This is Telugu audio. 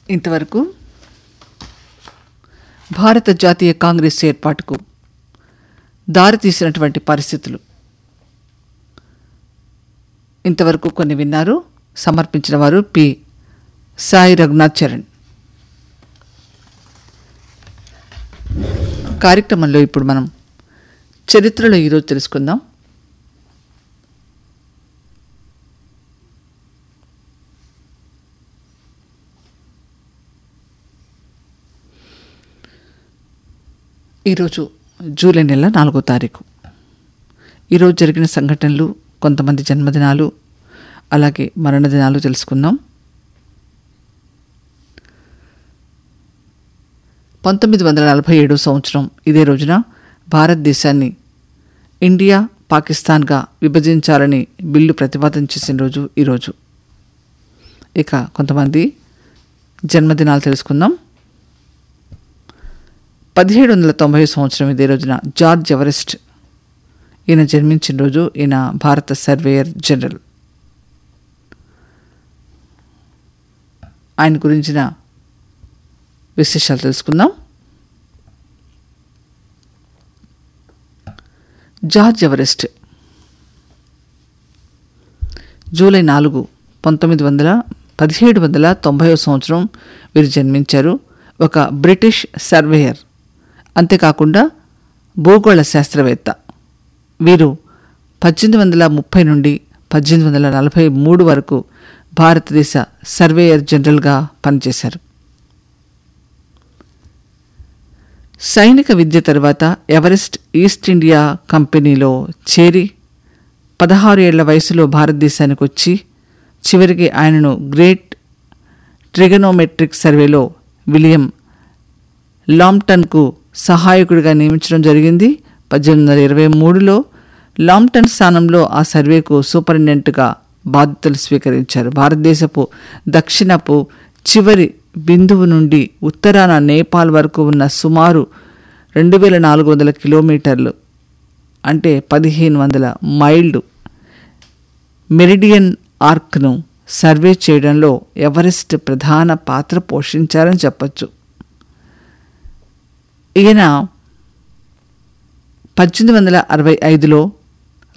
ఇంతవరకు భారత జాతీయ కాంగ్రెస్ ఏర్పాటుకు దారితీసినటువంటి పరిస్థితులు ఇంతవరకు కొన్ని విన్నారు సమర్పించిన వారు పి సాయి రఘునాథ్ చరణ్ కార్యక్రమంలో ఇప్పుడు మనం చరిత్రలో ఈరోజు తెలుసుకుందాం ఈరోజు జూలై నెల నాలుగో తారీఖు ఈరోజు జరిగిన సంఘటనలు కొంతమంది జన్మదినాలు అలాగే మరణదినాలు తెలుసుకుందాం పంతొమ్మిది వందల నలభై ఏడు సంవత్సరం ఇదే రోజున భారతదేశాన్ని ఇండియా పాకిస్తాన్గా విభజించాలని బిల్లు ప్రతిపాదన చేసిన రోజు ఈరోజు ఇక కొంతమంది జన్మదినాలు తెలుసుకుందాం పదిహేడు వందల తొంభై సంవత్సరం ఇదే రోజున జార్జ్ ఎవరెస్ట్ ఈయన జన్మించిన రోజు ఈయన భారత సర్వేయర్ జనరల్ ఆయన గురించిన విశేషాలు తెలుసుకుందాం జార్జ్ ఎవరెస్ట్ జూలై నాలుగు పంతొమ్మిది వందల పదిహేడు వందల తొంభై సంవత్సరం వీరు జన్మించారు ఒక బ్రిటిష్ సర్వేయర్ అంతేకాకుండా భూగోళ శాస్త్రవేత్త వీరు పద్దెనిమిది వందల ముప్పై నుండి పద్దెనిమిది వందల నలభై మూడు వరకు భారతదేశ సర్వేయర్ జనరల్గా పనిచేశారు సైనిక విద్య తర్వాత ఎవరెస్ట్ ఈస్ట్ ఇండియా కంపెనీలో చేరి పదహారు ఏళ్ల వయసులో భారతదేశానికి వచ్చి చివరికి ఆయనను గ్రేట్ ట్రిగనోమెట్రిక్ సర్వేలో విలియం లాంప్టన్కు సహాయకుడిగా నియమించడం జరిగింది పద్దెనిమిది వందల ఇరవై మూడులో లాంప్టన్ స్థానంలో ఆ సర్వేకు సూపరింటెండెంట్గా బాధ్యతలు స్వీకరించారు భారతదేశపు దక్షిణపు చివరి బిందువు నుండి ఉత్తరాన నేపాల్ వరకు ఉన్న సుమారు రెండు వేల నాలుగు వందల కిలోమీటర్లు అంటే పదిహేను వందల మైళ్ళు మెరిడియన్ ఆర్క్ను సర్వే చేయడంలో ఎవరెస్ట్ ప్రధాన పాత్ర పోషించారని చెప్పచ్చు ఈయన పద్దెనిమిది వందల అరవై ఐదులో